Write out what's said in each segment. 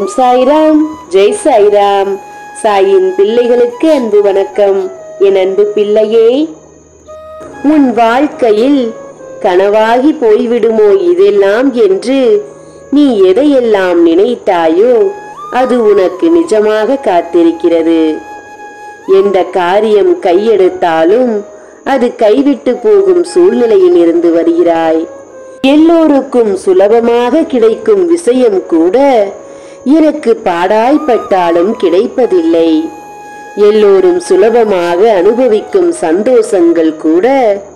ஓம் சாய்ராம் ஜெய் சாய்ராம் சாயின் பிள்ளைகளுக்கு அன்பு வணக்கம் என் அன்பு பிள்ளையே உன் வாழ்க்கையில் கனவாகி போய்விடுமோ இதெல்லாம் என்று நீ எதையெல்லாம் நினைத்தாயோ அது உனக்கு நிஜமாக காத்திருக்கிறது எந்த காரியம் கையெடுத்தாலும் அது கைவிட்டு போகும் சூழ்நிலையில் இருந்து வருகிறாய் எல்லோருக்கும் சுலபமாக கிடைக்கும் விஷயம் கூட எனக்கு பாடாய்பட்டாலும் கிடைப்பதில்லை எல்லோரும் சுலபமாக அனுபவிக்கும் சந்தோஷங்கள் கூட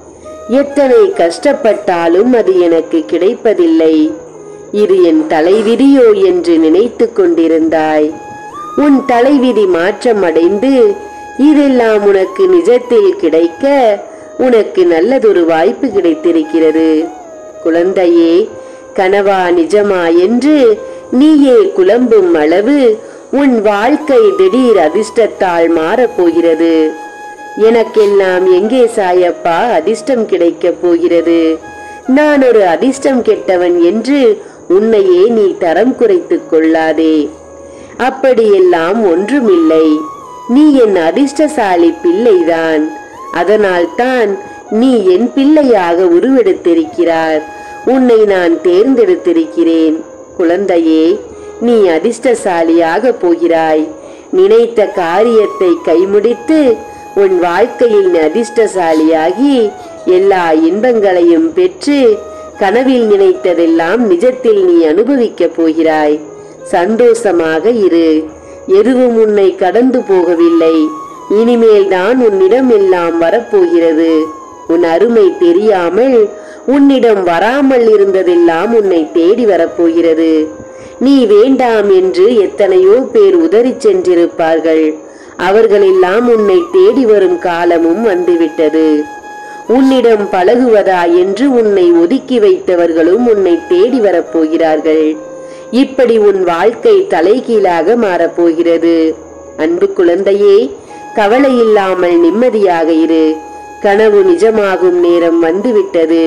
எத்தனை கஷ்டப்பட்டாலும் அது எனக்கு கிடைப்பதில்லை இது என் தலைவிதியோ என்று நினைத்துக் கொண்டிருந்தாய் உன் தலைவிதி மாற்றம் அடைந்து இதெல்லாம் உனக்கு நிஜத்தில் கிடைக்க உனக்கு நல்லதொரு வாய்ப்பு கிடைத்திருக்கிறது குழந்தையே கனவா நிஜமா என்று நீயே குழம்பும் அளவு உன் வாழ்க்கை திடீர் அதிர்ஷ்டத்தால் மாறப்போகிறது எனக்கெல்லாம் எங்கே சாயப்பா அதிர்ஷ்டம் கிடைக்கப் போகிறது நான் ஒரு அதிர்ஷ்டம் கெட்டவன் என்று உன்னையே நீ தரம் குறைத்துக் கொள்ளாதே அப்படியெல்லாம் ஒன்றுமில்லை நீ என் அதிர்ஷ்டசாலி பிள்ளைதான் அதனால்தான் நீ என் பிள்ளையாக உருவெடுத்திருக்கிறார் உன்னை நான் தேர்ந்தெடுத்திருக்கிறேன் குழந்தையே நீ அதிர்ஷ்டசாலியாக போகிறாய் நினைத்த காரியத்தை கைமுடித்து உன் வாழ்க்கையில் நீ அதிர்ஷ்டசாலியாகி எல்லா இன்பங்களையும் பெற்று கனவில் நினைத்ததெல்லாம் நிஜத்தில் நீ அனுபவிக்கப் போகிறாய் சந்தோஷமாக இரு எதுவும் உன்னை கடந்து போகவில்லை இனிமேல் தான் உன்னிடம் எல்லாம் வரப்போகிறது உன் அருமை தெரியாமல் உன்னிடம் வராமல் இருந்ததெல்லாம் உன்னை தேடி வரப்போகிறது நீ வேண்டாம் என்று எத்தனையோ பேர் உதறிச் சென்றிருப்பார்கள் அவர்களெல்லாம் உன்னை தேடி வரும் காலமும் வந்துவிட்டது உன்னிடம் பழகுவதா என்று உன்னை ஒதுக்கி வைத்தவர்களும் உன்னை தேடி வரப்போகிறார்கள் இப்படி உன் வாழ்க்கை தலைகீழாக மாறப்போகிறது அன்பு குழந்தையே கவலை இல்லாமல் நிம்மதியாக இரு கனவு நிஜமாகும் நேரம் வந்துவிட்டது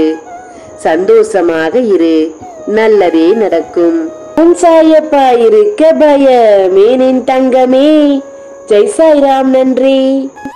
சந்தோஷமாக இரு நல்லதே நடக்கும் உன் சாயப்பா இருக்க பயமேனின் தங்கமே ஜெய் சாய்ராம் நன்றி